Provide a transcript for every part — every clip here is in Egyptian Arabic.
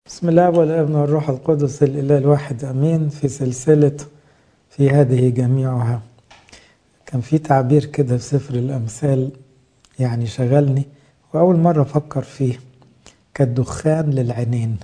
بسم الله والابن والروح القدس الإله الواحد أمين في سلسلة في هذه جميعها كان في تعبير كده في سفر الأمثال يعني شغلني وأول مرة أفكر فيه كالدخان للعينين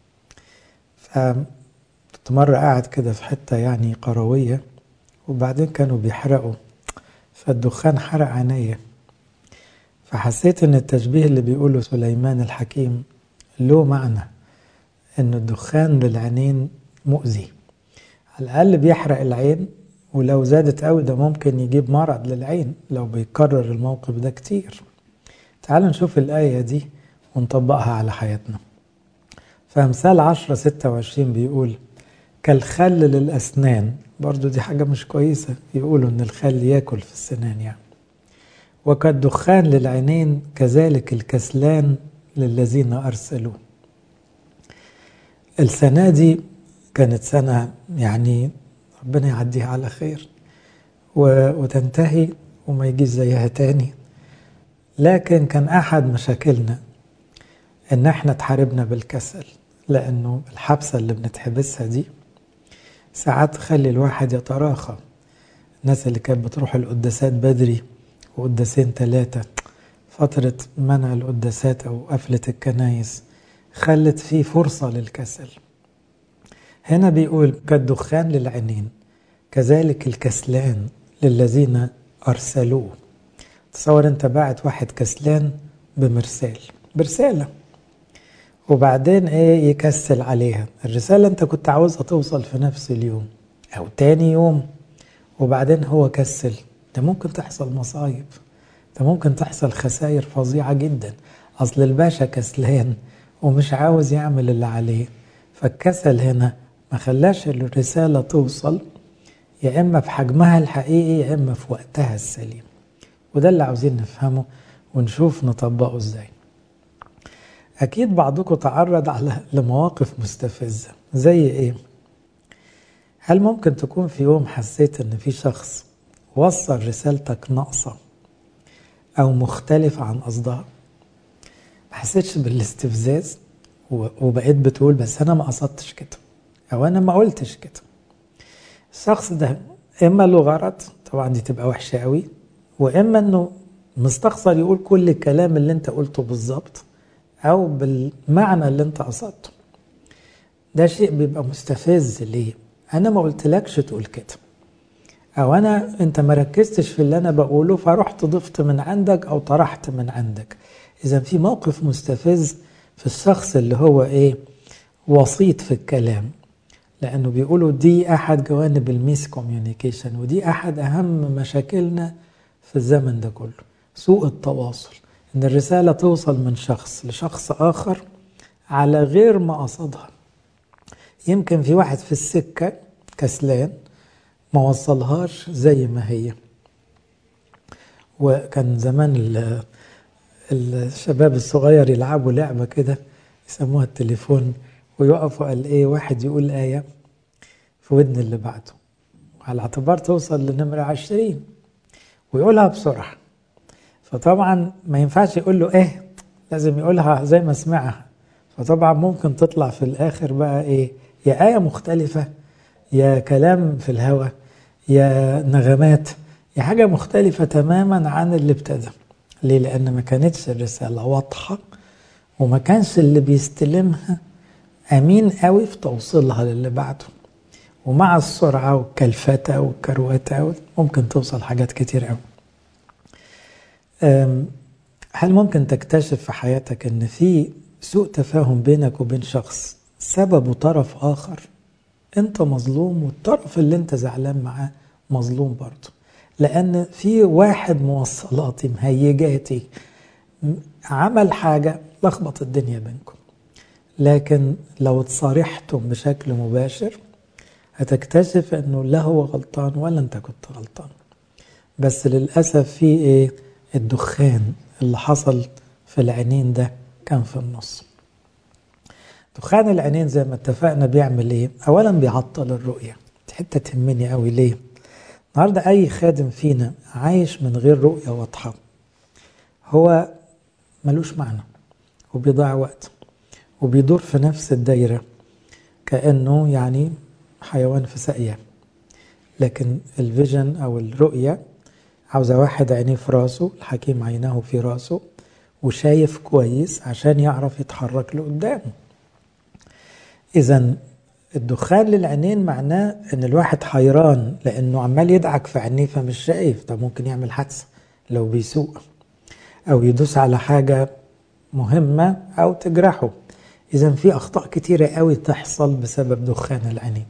فكنت مرة قاعد كده في حتة يعني قروية وبعدين كانوا بيحرقوا فالدخان حرق عينيا فحسيت ان التشبيه اللي بيقوله سليمان الحكيم له معنى ان الدخان للعينين مؤذي على الاقل بيحرق العين ولو زادت قوي ده ممكن يجيب مرض للعين لو بيكرر الموقف ده كتير تعالوا نشوف الآية دي ونطبقها على حياتنا فأمثال عشرة ستة وعشرين بيقول كالخل للأسنان برضو دي حاجة مش كويسة يقولوا إن الخل ياكل في السنان يعني وكالدخان للعينين كذلك الكسلان للذين أرسلوه السنة دي كانت سنة يعني ربنا يعديها على خير وتنتهي وما يجيش زيها تاني لكن كان أحد مشاكلنا إن احنا اتحاربنا بالكسل لأنه الحبسة اللي بنتحبسها دي ساعات تخلي الواحد يتراخى الناس اللي كانت بتروح القداسات بدري وقداسين ثلاثة فترة منع القداسات أو قفلة الكنايس خلت فيه فرصة للكسل هنا بيقول كالدخان للعينين كذلك الكسلان للذين أرسلوه تصور أنت باعت واحد كسلان بمرسال برسالة وبعدين ايه يكسل عليها الرسالة انت كنت عاوزها توصل في نفس اليوم او تاني يوم وبعدين هو كسل ده ممكن تحصل مصايب ده ممكن تحصل خسائر فظيعة جدا اصل الباشا كسلان ومش عاوز يعمل اللي عليه فالكسل هنا ما خلاش الرسالة توصل يا إما في حجمها الحقيقي يا إما في وقتها السليم وده اللي عاوزين نفهمه ونشوف نطبقه إزاي أكيد بعضكم تعرض على لمواقف مستفزة زي إيه؟ هل ممكن تكون في يوم حسيت إن في شخص وصل رسالتك ناقصة أو مختلفة عن قصدها؟ ما حسيتش بالاستفزاز وبقيت بتقول بس أنا ما قصدتش كده أو أنا ما قلتش كده الشخص ده إما له غرض طبعا دي تبقى وحشة قوي وإما إنه مستخسر يقول كل الكلام اللي أنت قلته بالظبط أو بالمعنى اللي أنت قصدته ده شيء بيبقى مستفز ليه؟ أنا ما قلتلكش تقول كده أو أنا أنت ما ركزتش في اللي أنا بقوله فرحت ضفت من عندك أو طرحت من عندك إذا في موقف مستفز في الشخص اللي هو إيه؟ وسيط في الكلام لأنه بيقولوا دي أحد جوانب الميس كوميونيكيشن ودي أحد أهم مشاكلنا في الزمن ده كله سوء التواصل إن الرسالة توصل من شخص لشخص آخر على غير ما قصدها يمكن في واحد في السكة كسلان ما وصلهاش زي ما هي وكان زمان الشباب الصغير يلعبوا لعبة كده يسموها التليفون ويقفوا قال ايه واحد يقول آية في ودن اللي بعده على اعتبار توصل لنمرة عشرين ويقولها بسرعة فطبعا ما ينفعش يقول له ايه لازم يقولها زي ما سمعها فطبعا ممكن تطلع في الاخر بقى ايه يا آية مختلفة يا كلام في الهواء يا نغمات يا حاجة مختلفة تماما عن اللي ابتدى ليه لأن ما كانتش الرسالة واضحة وما كانش اللي بيستلمها أمين قوي في توصيلها للي بعده ومع السرعة والكلفتة والكروتة ممكن توصل حاجات كتير قوي هل ممكن تكتشف في حياتك ان في سوء تفاهم بينك وبين شخص سببه طرف آخر انت مظلوم والطرف اللي انت زعلان معاه مظلوم برضه لأن في واحد موصلاتي مهيجاتي عمل حاجة لخبط الدنيا بينكم لكن لو اتصارحتم بشكل مباشر هتكتشف انه لا هو غلطان ولا انت كنت غلطان بس للأسف في ايه الدخان اللي حصل في العينين ده كان في النص دخان العينين زي ما اتفقنا بيعمل ايه اولا بيعطل الرؤية حتة تهمني قوي ليه النهاردة اي خادم فينا عايش من غير رؤية واضحة هو ملوش معنى وبيضيع وقت وبيدور في نفس الدايرة كأنه يعني حيوان في ساقية لكن الفيجن أو الرؤية عاوزة واحد عينيه في راسه الحكيم عينه في راسه وشايف كويس عشان يعرف يتحرك لقدام إذا الدخان للعينين معناه ان الواحد حيران لانه عمال يدعك في عينيه فمش شايف ده ممكن يعمل حادثه لو بيسوق او يدوس على حاجه مهمه او تجرحه اذا في اخطاء كتيره قوي تحصل بسبب دخان العينين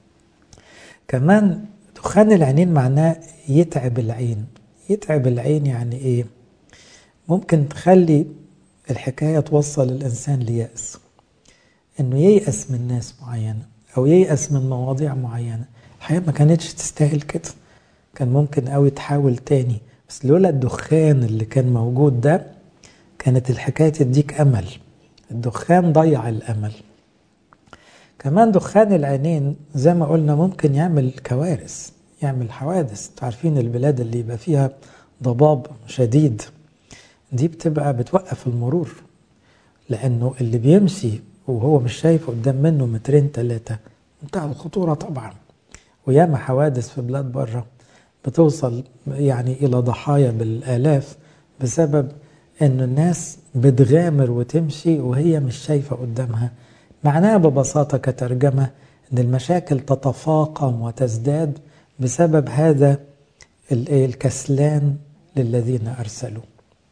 كمان دخان العينين معناه يتعب العين يتعب العين يعني ايه ممكن تخلي الحكايه توصل الانسان ليأس انه ييأس من ناس معينه او ييأس من مواضيع معينه الحياه ما كانتش تستاهل كده كان ممكن قوي تحاول تاني بس لولا الدخان اللي كان موجود ده كانت الحكايه تديك امل الدخان ضيع الامل كمان دخان العينين زي ما قلنا ممكن يعمل كوارث يعمل حوادث عارفين البلاد اللي يبقى فيها ضباب شديد دي بتبقى بتوقف المرور لانه اللي بيمشي وهو مش شايف قدام منه مترين ثلاثة منتهى الخطورة طبعا وياما حوادث في بلاد بره بتوصل يعني إلى ضحايا بالآلاف بسبب إن الناس بتغامر وتمشي وهي مش شايفة قدامها معناها ببساطة كترجمة إن المشاكل تتفاقم وتزداد بسبب هذا الكسلان للذين أرسلوا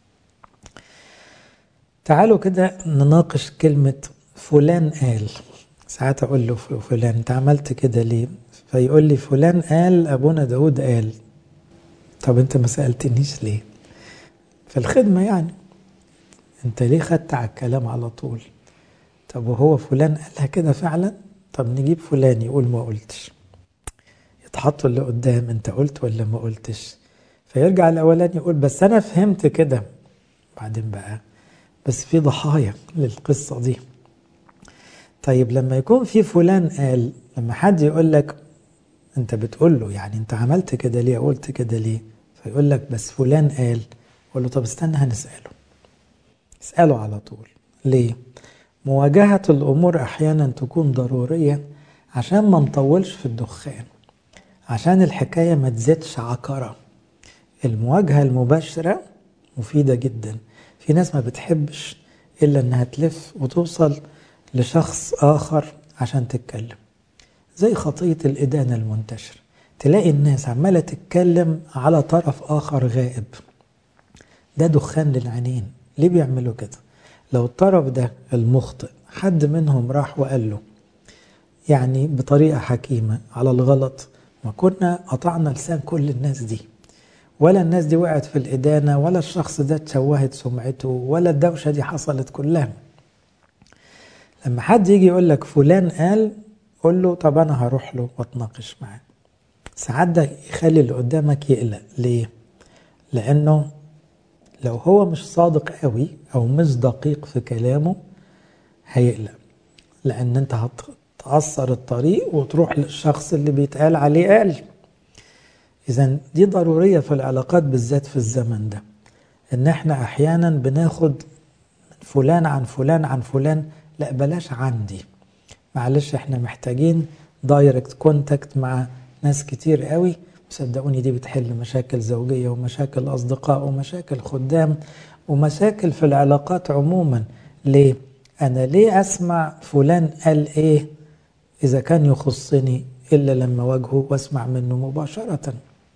تعالوا كده نناقش كلمة فلان قال ساعات اقول له فلان انت عملت كده ليه فيقول لي فلان قال ابونا داود قال طب انت ما سالتنيش ليه في الخدمه يعني انت ليه خدت على الكلام على طول طب وهو فلان قالها كده فعلا طب نجيب فلان يقول ما قلتش يتحطوا اللي قدام انت قلت ولا ما قلتش فيرجع الاولاني يقول بس انا فهمت كده بعدين بقى بس في ضحايا للقصه دي طيب لما يكون في فلان قال لما حد يقول لك انت بتقول له يعني انت عملت كده ليه قلت كده ليه فيقول لك بس فلان قال قول له طب استنى هنساله اساله على طول ليه مواجهة الأمور أحيانا تكون ضرورية عشان ما نطولش في الدخان عشان الحكاية ما تزيدش عكرة المواجهة المباشرة مفيدة جدا في ناس ما بتحبش إلا إنها تلف وتوصل لشخص آخر عشان تتكلم زي خطية الإدانة المنتشرة تلاقي الناس عمالة تتكلم على طرف آخر غائب ده دخان للعينين ليه بيعملوا كده لو الطرف ده المخطئ حد منهم راح وقال له يعني بطريقة حكيمة على الغلط ما كنا قطعنا لسان كل الناس دي ولا الناس دي وقعت في الإدانة ولا الشخص ده اتشوهت سمعته ولا الدوشة دي حصلت كلها لما حد يجي يقول لك فلان قال قول له طب انا هروح له واتناقش معاه ساعات ده يخلي اللي قدامك يقلق ليه لانه لو هو مش صادق قوي او مش دقيق في كلامه هيقلق لان انت هتأثر الطريق وتروح للشخص اللي بيتقال عليه قال اذا دي ضرورية في العلاقات بالذات في الزمن ده ان احنا احيانا بناخد فلان عن فلان عن فلان لا بلاش عندي معلش احنا محتاجين دايركت كونتاكت مع ناس كتير قوي صدقوني دي بتحل مشاكل زوجية ومشاكل أصدقاء ومشاكل خدام ومشاكل في العلاقات عموما ليه؟ أنا ليه أسمع فلان قال إيه إذا كان يخصني إلا لما واجهه واسمع منه مباشرة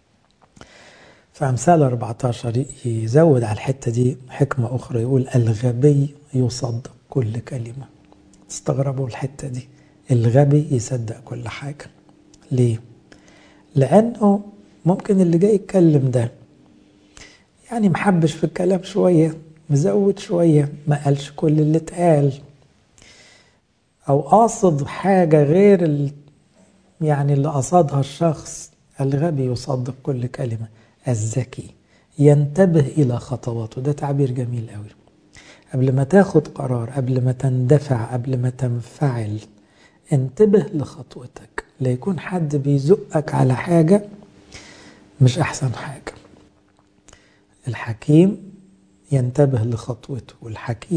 فأمثال 14 يزود على الحتة دي حكمة أخرى يقول الغبي يصدق كل كلمة تستغربوا الحتة دي الغبي يصدق كل حاجة ليه؟ لأنه ممكن اللي جاي يتكلم ده يعني محبش في الكلام شوية مزود شوية ما قالش كل اللي اتقال أو قاصد حاجة غير ال... يعني اللي قصدها الشخص الغبي يصدق كل كلمة الذكي ينتبه إلى خطواته ده تعبير جميل قوي قبل ما تاخد قرار قبل ما تندفع قبل ما تنفعل انتبه لخطوتك لا يكون حد بيزقك على حاجة مش أحسن حاجة الحكيم ينتبه لخطوته والحكيم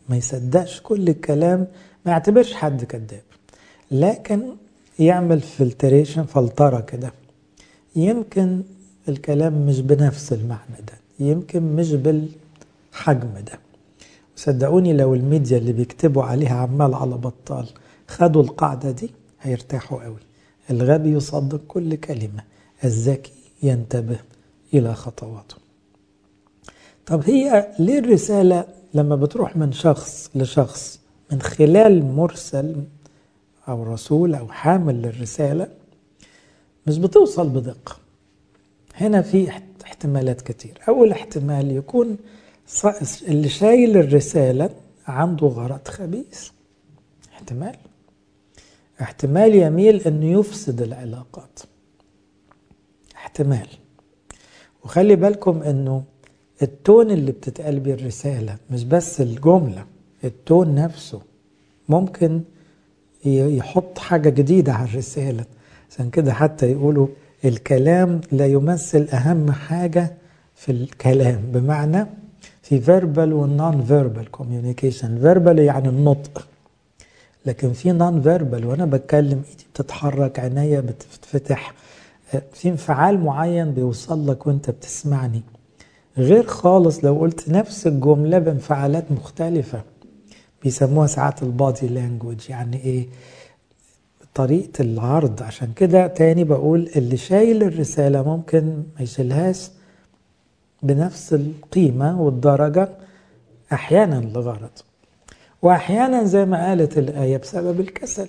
ما يصدقش كل الكلام ما يعتبرش حد كذاب لكن يعمل فلتريشن فلترة كده يمكن الكلام مش بنفس المعنى ده يمكن مش بالحجم ده صدقوني لو الميديا اللي بيكتبوا عليها عمال على بطال خدوا القاعدة دي هيرتاحوا قوي الغبي يصدق كل كلمة الذكي ينتبه إلى خطواته طب هي ليه الرسالة لما بتروح من شخص لشخص من خلال مرسل أو رسول أو حامل للرسالة مش بتوصل بدقة هنا في احتمالات كتير أول احتمال يكون اللي شايل الرسالة عنده غرض خبيث احتمال احتمال يميل انه يفسد العلاقات احتمال وخلي بالكم انه التون اللي بتتقال بيه الرسالة مش بس الجملة التون نفسه ممكن يحط حاجة جديدة على الرسالة عشان كده حتى يقولوا الكلام لا يمثل أهم حاجة في الكلام بمعنى في verbal والنون verbal communication verbal يعني النطق لكن في نون فيربال وانا بتكلم ايدي بتتحرك عينيا بتتفتح في انفعال معين بيوصل لك وانت بتسمعني غير خالص لو قلت نفس الجملة بانفعالات مختلفة بيسموها ساعات البادي لانجوج يعني ايه طريقة العرض عشان كده تاني بقول اللي شايل الرسالة ممكن ما يشيلهاش بنفس القيمة والدرجة أحيانا لغرض وأحيانا زي ما قالت الآية بسبب الكسل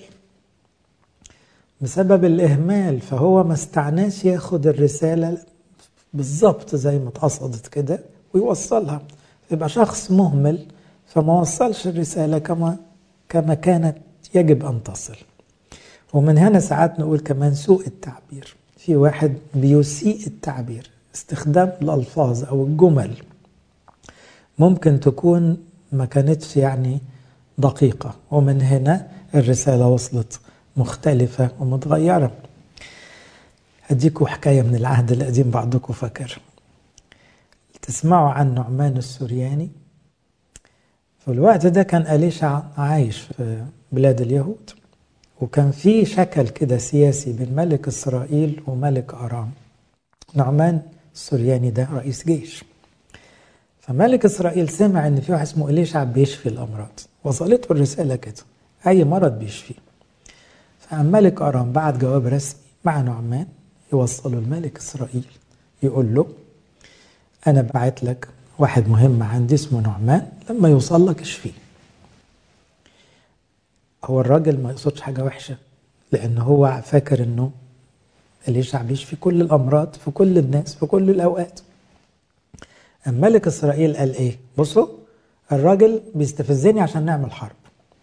بسبب الإهمال فهو ما استعناش ياخد الرسالة بالظبط زي ما اتقصدت كده ويوصلها يبقى شخص مهمل فما وصلش الرسالة كما كما كانت يجب أن تصل ومن هنا ساعات نقول كمان سوء التعبير في واحد بيسيء التعبير استخدام الألفاظ أو الجمل ممكن تكون ما كانتش يعني دقيقة ومن هنا الرسالة وصلت مختلفة ومتغيرة أديكوا حكاية من العهد القديم بعضكم فاكر تسمعوا عن نعمان السورياني في الوقت ده كان أليشع عايش في بلاد اليهود وكان في شكل كده سياسي بين ملك إسرائيل وملك أرام نعمان السورياني ده رئيس جيش فملك إسرائيل سمع إن في واحد اسمه إليشع بيشفي الأمراض وصلته الرسالة كده أي مرض بيشفيه فقام ملك أرام بعت جواب رسمي مع نعمان يوصله الملك إسرائيل يقول له أنا بعت لك واحد مهم عندي اسمه نعمان لما يوصل لك اشفيه هو الراجل ما يقصدش حاجة وحشة لأن هو فاكر إنه إليشع بيشفي كل الأمراض في كل الناس في كل الأوقات أما ملك إسرائيل قال إيه بصوا الراجل بيستفزني عشان نعمل حرب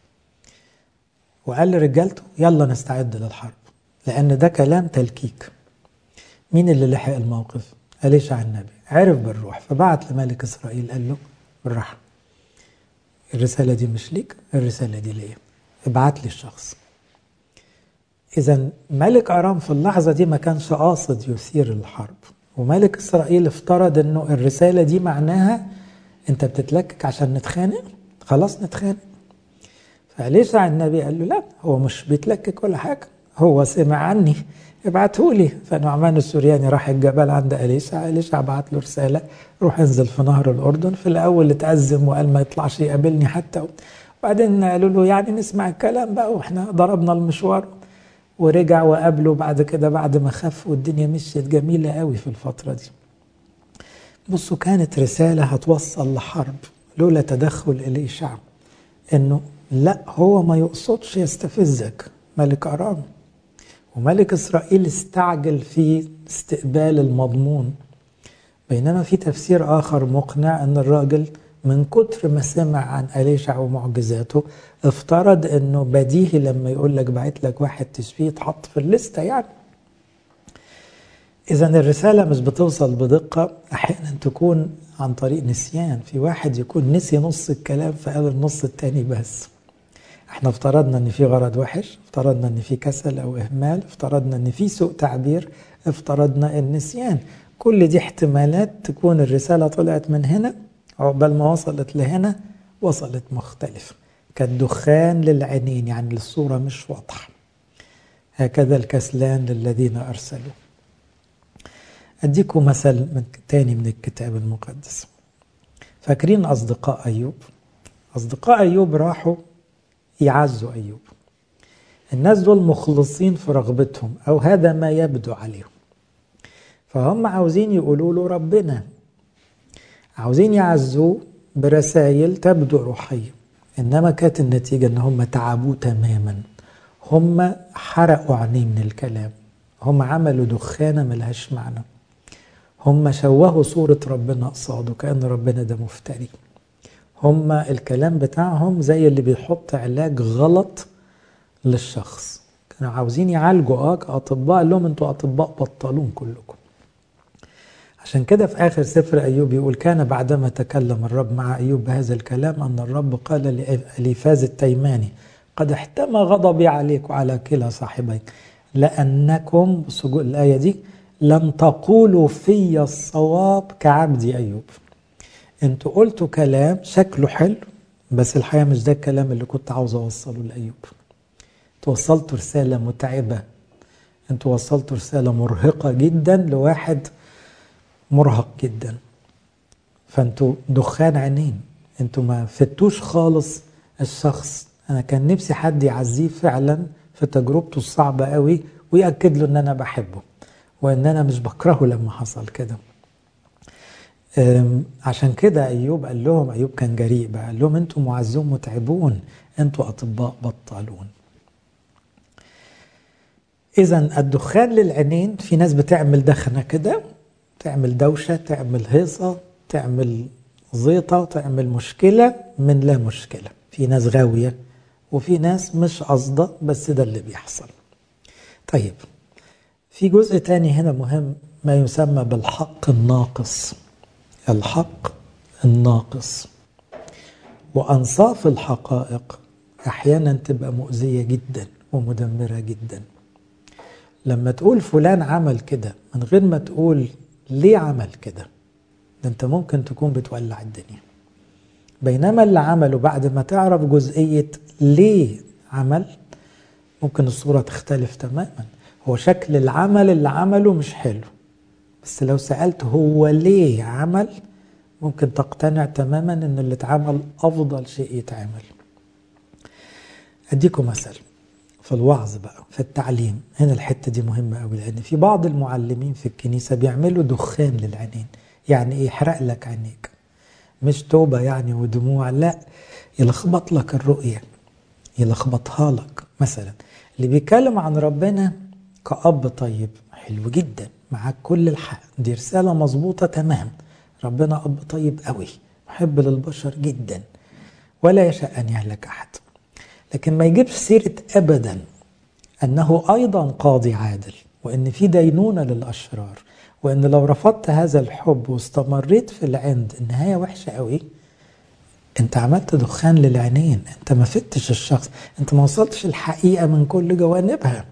وقال لرجالته يلا نستعد للحرب لأن ده كلام تلكيك مين اللي لحق الموقف أليشع النبي عرف بالروح فبعت لملك إسرائيل قال له بالراحة الرسالة دي مش ليك الرسالة دي ليا ابعت لي الشخص إذا ملك أرام في اللحظة دي ما كانش قاصد يثير الحرب وملك إسرائيل افترض إنه الرسالة دي معناها أنت بتتلكك عشان نتخانق خلاص نتخانق فأليشع النبي قال له لا هو مش بيتلكك ولا حاجة هو سمع عني ابعته لي فنعمان السورياني راح الجبل عند أليشع أليشع بعت له رسالة روح انزل في نهر الأردن في الأول اتأزم وقال ما يطلعش يقابلني حتى وبعدين قالوا له يعني نسمع الكلام بقى واحنا ضربنا المشوار ورجع وقابله بعد كده بعد ما خف والدنيا مشيت جميلة قوي في الفترة دي بصوا كانت رسالة هتوصل لحرب لولا تدخل إليشع إنه لا هو ما يقصدش يستفزك ملك أرام وملك إسرائيل استعجل في استقبال المضمون بينما في تفسير آخر مقنع أن الراجل من كتر ما سمع عن أليشع ومعجزاته افترض أنه بديهي لما يقول لك بعت لك واحد تشفيه يتحط في الليستة يعني إذا الرسالة مش بتوصل بدقة أحيانا تكون عن طريق نسيان في واحد يكون نسي نص الكلام فقال النص التاني بس احنا افترضنا ان في غرض وحش افترضنا ان في كسل او اهمال افترضنا ان في سوء تعبير افترضنا النسيان كل دي احتمالات تكون الرسالة طلعت من هنا عقبال ما وصلت لهنا وصلت مختلفة كالدخان للعينين يعني الصورة مش واضحة هكذا الكسلان للذين أرسلوا أديكم مثل من تاني من الكتاب المقدس فاكرين أصدقاء أيوب أصدقاء أيوب راحوا يعزوا أيوب الناس دول مخلصين في رغبتهم أو هذا ما يبدو عليهم فهم عاوزين يقولوا له ربنا عاوزين يعزوه برسائل تبدو روحية إنما كانت النتيجة إن هم تعبوه تماما هم حرقوا عينيه من الكلام هم عملوا دخانة ملهاش معنى هم شوهوا صورة ربنا قصاده كأن ربنا ده مفتري هم الكلام بتاعهم زي اللي بيحط علاج غلط للشخص كانوا عاوزين يعالجوا اه كأطباء قال لهم انتوا أطباء بطلون كلكم عشان كده في آخر سفر أيوب يقول كان بعدما تكلم الرب مع أيوب بهذا الكلام أن الرب قال لإليفاز التيماني قد احتمى غضبي عليك وعلى كلا صاحبيك لأنكم الآية دي لم تقولوا في الصواب كعبدي أيوب انتوا قلتوا كلام شكله حلو بس الحقيقة مش ده الكلام اللي كنت عاوز أوصله لأيوب انتوا وصلتوا رسالة متعبة انتوا وصلتوا رسالة مرهقة جدا لواحد مرهق جدا فانتوا دخان عينين انتوا ما فتوش خالص الشخص انا كان نفسي حد يعزيه فعلا في تجربته الصعبة قوي ويأكد له ان انا بحبه وان انا مش بكرهه لما حصل كده عشان كده ايوب قال لهم ايوب كان جريء بقى قال لهم انتوا معزون متعبون انتوا اطباء بطالون اذا الدخان للعينين في ناس بتعمل دخنه كده تعمل دوشه تعمل هيصه تعمل زيطه تعمل مشكله من لا مشكله في ناس غاويه وفي ناس مش قصده بس ده اللي بيحصل طيب في جزء تاني هنا مهم ما يسمى بالحق الناقص الحق الناقص وأنصاف الحقائق أحيانا تبقى مؤذية جدا ومدمرة جدا لما تقول فلان عمل كده من غير ما تقول ليه عمل كده ده انت ممكن تكون بتولع الدنيا بينما اللي عمله بعد ما تعرف جزئية ليه عمل ممكن الصورة تختلف تماما هو شكل العمل اللي عمله مش حلو بس لو سألت هو ليه عمل ممكن تقتنع تماما ان اللي اتعمل افضل شيء يتعمل اديكم مثل في الوعظ بقى في التعليم هنا الحته دي مهمه قوي لان في بعض المعلمين في الكنيسه بيعملوا دخان للعينين يعني ايه يحرق لك عينيك مش توبه يعني ودموع لا يلخبط لك الرؤيه يلخبطها لك مثلا اللي بيتكلم عن ربنا كأب طيب حلو جدا معاك كل الحق دي رسالة مظبوطة تمام ربنا أب طيب قوي محب للبشر جدا ولا يشاء أن يهلك أحد لكن ما يجيبش سيرة أبدا أنه أيضا قاضي عادل وأن في دينونة للأشرار وأن لو رفضت هذا الحب واستمريت في العند النهاية وحشة قوي انت عملت دخان للعينين انت ما فتش الشخص انت ما وصلتش الحقيقة من كل جوانبها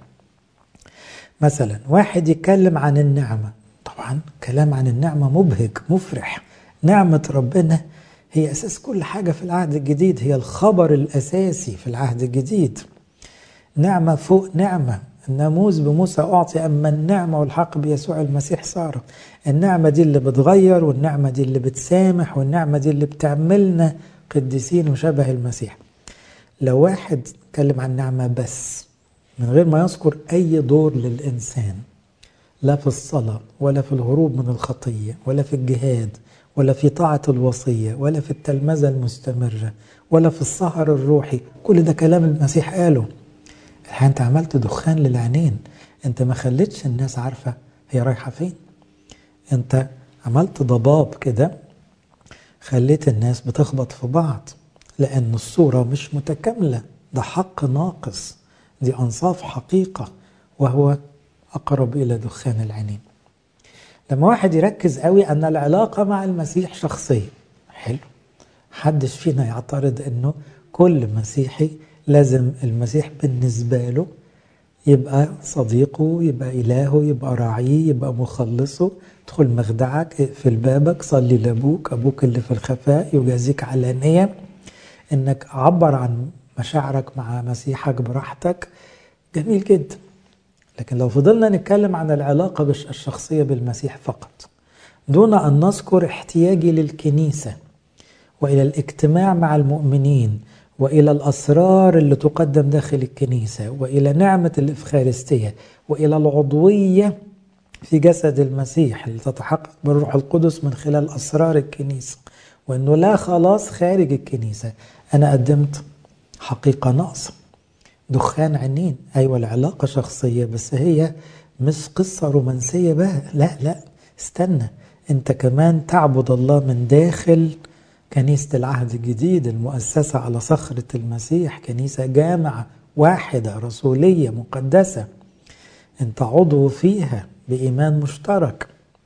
مثلا واحد يتكلم عن النعمة طبعا كلام عن النعمة مبهج مفرح نعمة ربنا هي أساس كل حاجة في العهد الجديد هي الخبر الأساسي في العهد الجديد نعمة فوق نعمة الناموس بموسى أعطي أما النعمة والحق بيسوع المسيح صار النعمة دي اللي بتغير والنعمة دي اللي بتسامح والنعمة دي اللي بتعملنا قديسين وشبه المسيح لو واحد اتكلم عن نعمة بس من غير ما يذكر أي دور للإنسان لا في الصلاة ولا في الهروب من الخطية ولا في الجهاد ولا في طاعة الوصية ولا في التلمذة المستمرة ولا في السهر الروحي كل ده كلام المسيح قاله الحقيقة انت عملت دخان للعينين انت ما خليتش الناس عارفة هي رايحة فين انت عملت ضباب كده خليت الناس بتخبط في بعض لأن الصورة مش متكاملة ده حق ناقص دي أنصاف حقيقة وهو أقرب إلى دخان العينين لما واحد يركز قوي أن العلاقة مع المسيح شخصية حلو حدش فينا يعترض أنه كل مسيحي لازم المسيح بالنسبة له يبقى صديقه يبقى إلهه يبقى راعيه يبقى مخلصه ادخل مخدعك اقفل بابك صلي لأبوك أبوك اللي في الخفاء يجازيك علانية انك عبر عن مشاعرك مع مسيحك براحتك جميل جدا لكن لو فضلنا نتكلم عن العلاقة الشخصية بالمسيح فقط دون أن نذكر احتياجي للكنيسة وإلى الاجتماع مع المؤمنين وإلى الأسرار اللي تقدم داخل الكنيسة وإلى نعمة الإفخارستية وإلى العضوية في جسد المسيح اللي تتحقق بالروح القدس من خلال أسرار الكنيسة وأنه لا خلاص خارج الكنيسة أنا قدمت حقيقة ناقصة دخان عنين أيوة العلاقة شخصية بس هي مش قصة رومانسية بقى لا لا استنى أنت كمان تعبد الله من داخل كنيسة العهد الجديد المؤسسة على صخرة المسيح كنيسة جامعة واحدة رسولية مقدسة أنت عضو فيها بإيمان مشترك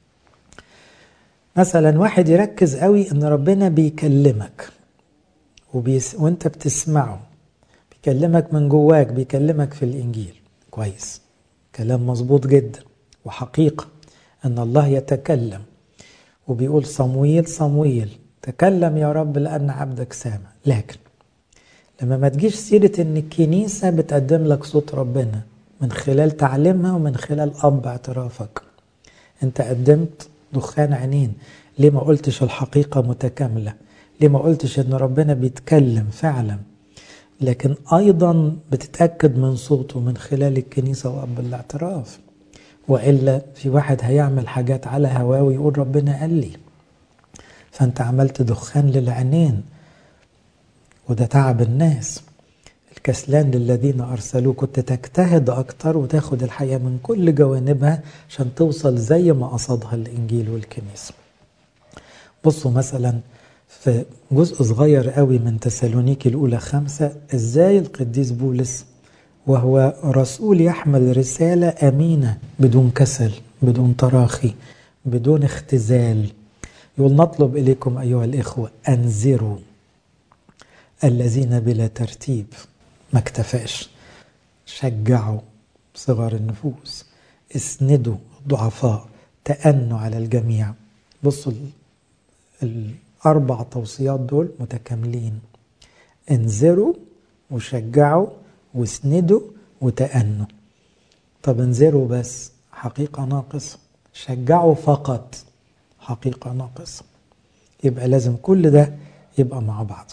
مثلا واحد يركز قوي ان ربنا بيكلمك وبيس وانت بتسمعه بيكلمك من جواك بيكلمك في الانجيل كويس كلام مظبوط جدا وحقيقه ان الله يتكلم وبيقول صمويل صمويل تكلم يا رب لان عبدك سامع لكن لما ما تجيش سيره ان الكنيسه بتقدم لك صوت ربنا من خلال تعليمها ومن خلال اب اعترافك انت قدمت دخان عينين ليه ما قلتش الحقيقة متكاملة ليه ما قلتش ان ربنا بيتكلم فعلا لكن ايضا بتتأكد من صوته من خلال الكنيسة واب الاعتراف وإلا في واحد هيعمل حاجات على هواه ويقول ربنا قال لي فانت عملت دخان للعينين وده تعب الناس الكسلان للذين أرسلوه كنت تجتهد أكتر وتاخد الحياة من كل جوانبها عشان توصل زي ما قصدها الإنجيل والكنيسة بصوا مثلا في جزء صغير قوي من تسالونيكي الأولى خمسة إزاي القديس بولس وهو رسول يحمل رسالة أمينة بدون كسل بدون تراخي بدون اختزال يقول نطلب إليكم أيها الإخوة أنذروا الذين بلا ترتيب ما اكتفاش شجعوا صغار النفوس اسندوا الضعفاء تأنوا على الجميع بصوا الأربع توصيات دول متكاملين انذروا وشجعوا واسندوا وتأنوا طب انذروا بس حقيقة ناقصة شجعوا فقط حقيقة ناقصة يبقى لازم كل ده يبقى مع بعض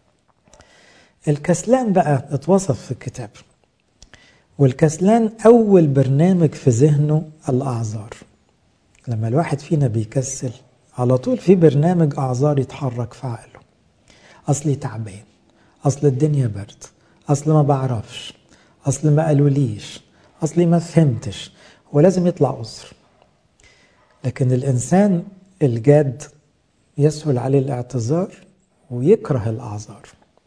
الكسلان بقى اتوصف في الكتاب والكسلان أول برنامج في ذهنه الأعذار لما الواحد فينا بيكسل على طول في برنامج أعذار يتحرك في عقله أصلي تعبان أصل الدنيا برد أصل ما بعرفش أصل ما قالوليش أصلي ما فهمتش ولازم يطلع عذر لكن الإنسان الجاد يسهل عليه الاعتذار ويكره الأعذار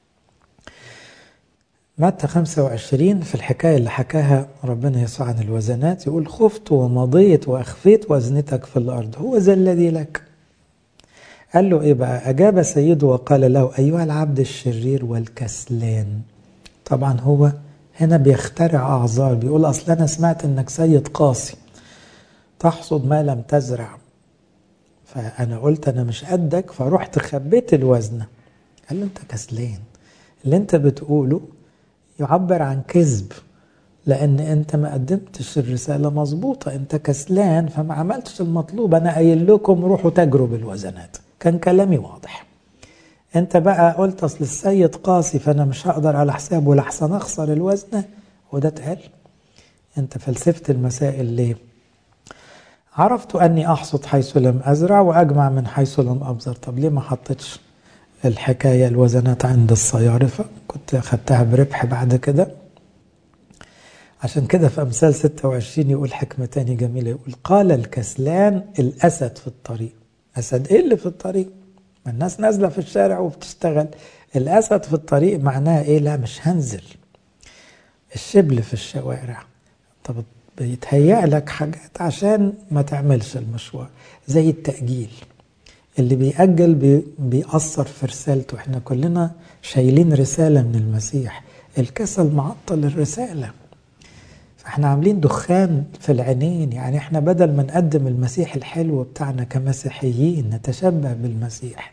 متى 25 في الحكاية اللي حكاها ربنا يسوع عن الوزنات يقول خفت ومضيت وأخفيت وزنتك في الأرض هو ذا الذي لك قال له إيه بقى أجاب سيده وقال له أيها العبد الشرير والكسلان طبعا هو هنا بيخترع أعذار بيقول أصل أنا سمعت إنك سيد قاسي تحصد ما لم تزرع فأنا قلت أنا مش قدك فرحت خبيت الوزنة قال له أنت كسلان اللي أنت بتقوله يعبر عن كذب لان انت ما قدمتش الرساله مظبوطه انت كسلان فما عملتش المطلوب انا قايل لكم روحوا تجروا بالوزنات كان كلامي واضح انت بقى قلت اصل السيد قاسي فانا مش هقدر على حسابه لحسن اخسر الوزنه وده اتقال انت فلسفه المسائل ليه عرفت اني احصد حيث لم ازرع واجمع من حيث لم ابذر طب ليه ما حطيتش الحكايه الوزنات عند الصيارفه كنت اخدتها بربح بعد كده عشان كده في امثال 26 يقول حكمه تاني جميله يقول قال الكسلان الاسد في الطريق اسد ايه اللي في الطريق ما الناس نازله في الشارع وبتشتغل الاسد في الطريق معناها ايه لا مش هنزل الشبل في الشوارع طب بيتهيأ لك حاجات عشان ما تعملش المشوار زي التأجيل اللي بيأجل بي بيأثر في رسالته احنا كلنا شايلين رسالة من المسيح الكسل معطل الرسالة فاحنا عاملين دخان في العينين يعني احنا بدل ما نقدم المسيح الحلو بتاعنا كمسيحيين نتشبه بالمسيح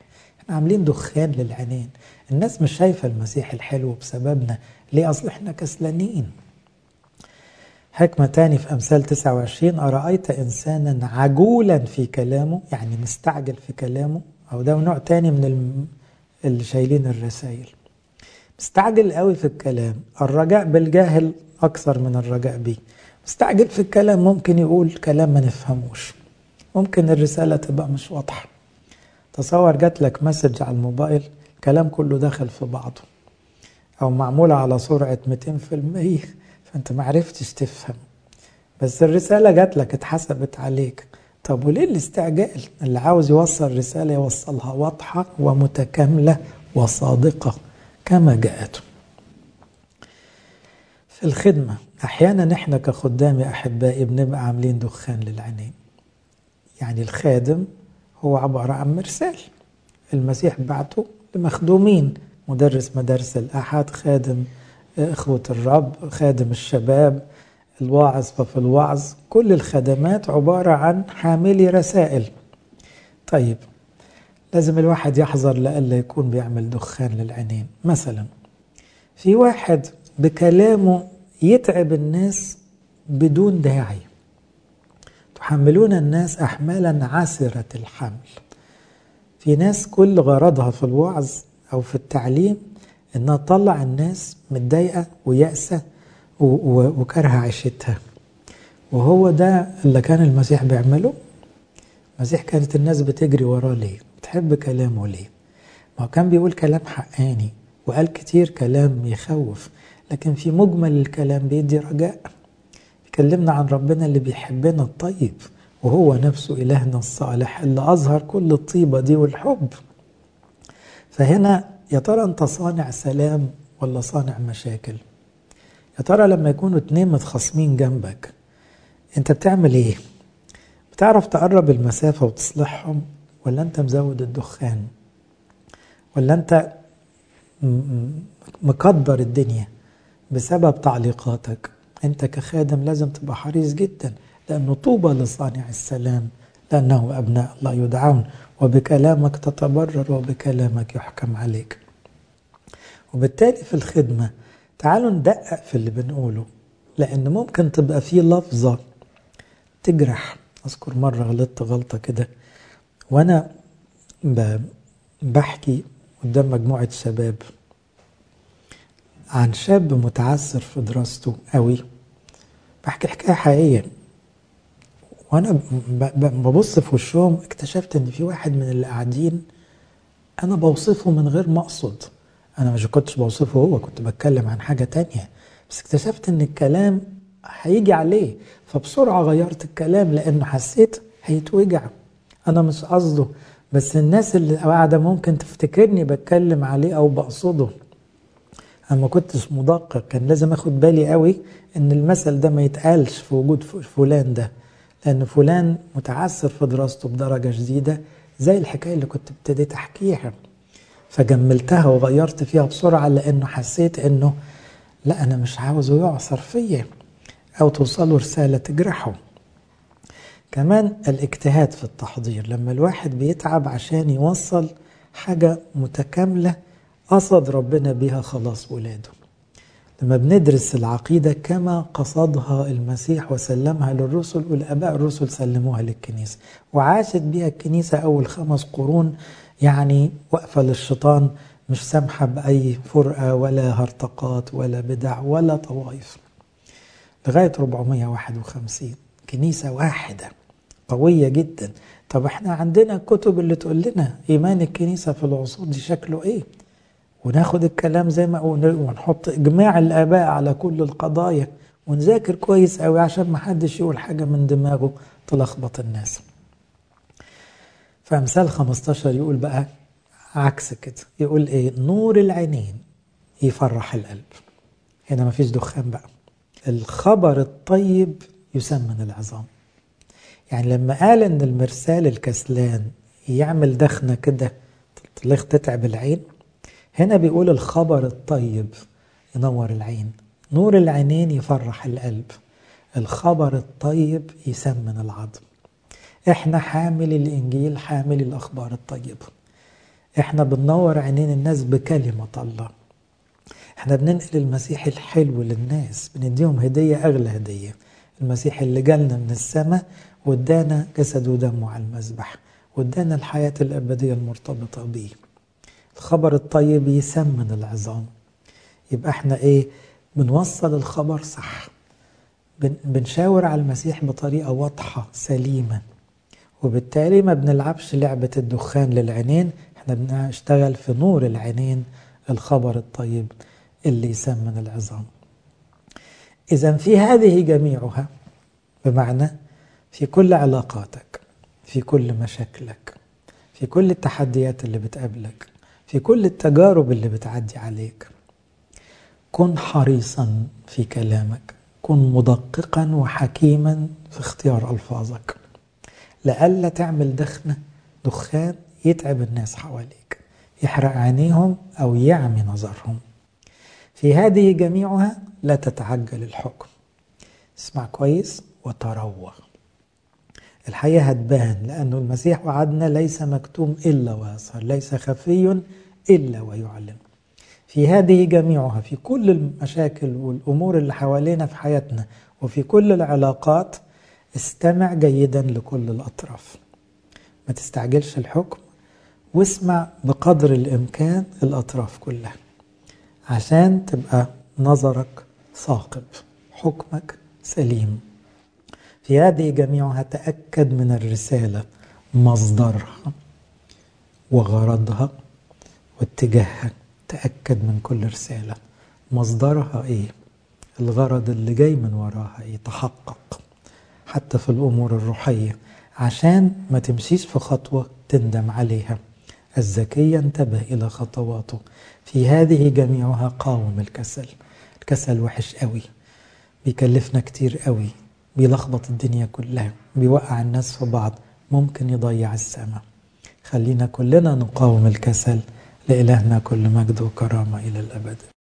احنا عاملين دخان للعينين الناس مش شايفة المسيح الحلو بسببنا ليه أصل احنا كسلانين حكمة تاني في أمثال 29 أرأيت إنسانا عجولا في كلامه يعني مستعجل في كلامه أو ده نوع تاني من اللي شايلين الرسائل مستعجل قوي في الكلام الرجاء بالجاهل أكثر من الرجاء به مستعجل في الكلام ممكن يقول كلام ما نفهموش ممكن الرسالة تبقى مش واضحة تصور جات لك مسج على الموبايل الكلام كله داخل في بعضه أو معمولة على سرعة 200% فأنت معرفتش تفهم بس الرسالة جات لك اتحسبت عليك طب وليه الاستعجال اللي عاوز يوصل رسالة يوصلها واضحة ومتكاملة وصادقة كما جاءته في الخدمة أحيانا إحنا كخدام يا أحبائي بنبقى عاملين دخان للعينين يعني الخادم هو عبارة عن مرسال المسيح بعته لمخدومين مدرس مدارس الأحد خادم إخوة الرب خادم الشباب الواعظ ففي الوعظ كل الخدمات عبارة عن حاملي رسائل طيب لازم الواحد يحذر لألا يكون بيعمل دخان للعينين مثلا في واحد بكلامه يتعب الناس بدون داعي تحملون الناس أحمالا عسرة الحمل في ناس كل غرضها في الوعظ أو في التعليم إنها تطلع الناس متضايقة ويأسة وكره عيشتها وهو ده اللي كان المسيح بيعمله المسيح كانت الناس بتجري وراه ليه بتحب كلامه ليه ما هو كان بيقول كلام حقاني وقال كتير كلام يخوف لكن في مجمل الكلام بيدي رجاء اتكلمنا عن ربنا اللي بيحبنا الطيب وهو نفسه إلهنا الصالح اللي أظهر كل الطيبة دي والحب فهنا يا ترى أنت صانع سلام ولا صانع مشاكل يا ترى لما يكونوا اتنين متخاصمين جنبك انت بتعمل ايه بتعرف تقرب المسافة وتصلحهم ولا انت مزود الدخان ولا انت مكبر الدنيا بسبب تعليقاتك انت كخادم لازم تبقى حريص جدا لانه طوبى لصانع السلام لانه ابناء الله يدعون وبكلامك تتبرر وبكلامك يحكم عليك وبالتالي في الخدمه تعالوا ندقق في اللي بنقوله لان ممكن تبقى في لفظه تجرح اذكر مره غلطت غلطه كده وانا بحكي قدام مجموعه شباب عن شاب متعثر في دراسته قوي بحكي حكايه حقيقيه وانا ببص في وشهم اكتشفت ان في واحد من اللي قاعدين انا بوصفه من غير ما اقصد انا مش كنتش بوصفه هو كنت بتكلم عن حاجه تانية بس اكتشفت ان الكلام هيجي عليه فبسرعه غيرت الكلام لانه حسيت هيتوجع انا مش قصده بس الناس اللي قاعده ممكن تفتكرني بتكلم عليه او بقصده انا ما كنتش مدقق كان لازم اخد بالي قوي ان المثل ده ما يتقالش في وجود فلان ده لان فلان متعثر في دراسته بدرجه شديده زي الحكايه اللي كنت ابتديت احكيها فجملتها وغيرت فيها بسرعه لانه حسيت انه لا انا مش عاوزه يعصر فيا او توصله رساله تجرحه كمان الاجتهاد في التحضير لما الواحد بيتعب عشان يوصل حاجه متكامله قصد ربنا بها خلاص ولاده لما بندرس العقيدة كما قصدها المسيح وسلمها للرسل والآباء الرسل سلموها للكنيسة وعاشت بها الكنيسة أول خمس قرون يعني وقفة للشيطان مش سامحة بأي فرقة ولا هرطقات ولا بدع ولا طوائف لغاية 451 كنيسة واحدة قوية جدا طب احنا عندنا كتب اللي تقول لنا إيمان الكنيسة في العصور دي شكله إيه وناخد الكلام زي ما ونحط اجماع الاباء على كل القضايا ونذاكر كويس قوي عشان ما حدش يقول حاجه من دماغه تلخبط الناس فامثال 15 يقول بقى عكس كده يقول ايه نور العينين يفرح القلب هنا ما فيش دخان بقى الخبر الطيب يسمن العظام يعني لما قال ان المرسال الكسلان يعمل دخنه كده تلخ تتعب العين هنا بيقول الخبر الطيب ينور العين نور العينين يفرح القلب الخبر الطيب يسمن العظم احنا حامل الانجيل حامل الاخبار الطيبه احنا بننور عينين الناس بكلمة الله احنا بننقل المسيح الحلو للناس بنديهم هدية أغلى هدية المسيح اللي جالنا من السماء وادانا جسد ودمه على المذبح وادانا الحياة الأبدية المرتبطة بيه الخبر الطيب يسمن العظام يبقى احنا ايه بنوصل الخبر صح بنشاور على المسيح بطريقة واضحة سليمة وبالتالي ما بنلعبش لعبة الدخان للعينين احنا بنشتغل في نور العينين الخبر الطيب اللي يسمن العظام إذا في هذه جميعها بمعنى في كل علاقاتك في كل مشاكلك في كل التحديات اللي بتقابلك في كل التجارب اللي بتعدي عليك كن حريصا في كلامك كن مدققا وحكيما في اختيار ألفاظك لئلا تعمل دخنة دخان يتعب الناس حواليك يحرق عينيهم أو يعمي نظرهم في هذه جميعها لا تتعجل الحكم اسمع كويس وتروى الحقيقة هتبان لأنه المسيح وعدنا ليس مكتوم إلا ويظهر ليس خفي إلا ويعلن في هذه جميعها في كل المشاكل والأمور اللي حوالينا في حياتنا وفي كل العلاقات استمع جيدا لكل الأطراف ما تستعجلش الحكم واسمع بقدر الإمكان الأطراف كلها عشان تبقى نظرك ثاقب حكمك سليم في هذه جميعها تأكد من الرسالة مصدرها وغرضها واتجاهها تأكد من كل رسالة مصدرها ايه الغرض اللي جاي من وراها يتحقق حتى في الأمور الروحية عشان ما تمشيش في خطوة تندم عليها الذكي ينتبه إلى خطواته في هذه جميعها قاوم الكسل الكسل وحش قوي بيكلفنا كتير قوي بيلخبط الدنيا كلها بيوقع الناس في بعض ممكن يضيع السماء خلينا كلنا نقاوم الكسل لإلهنا كل مجد وكرامة إلى الأبد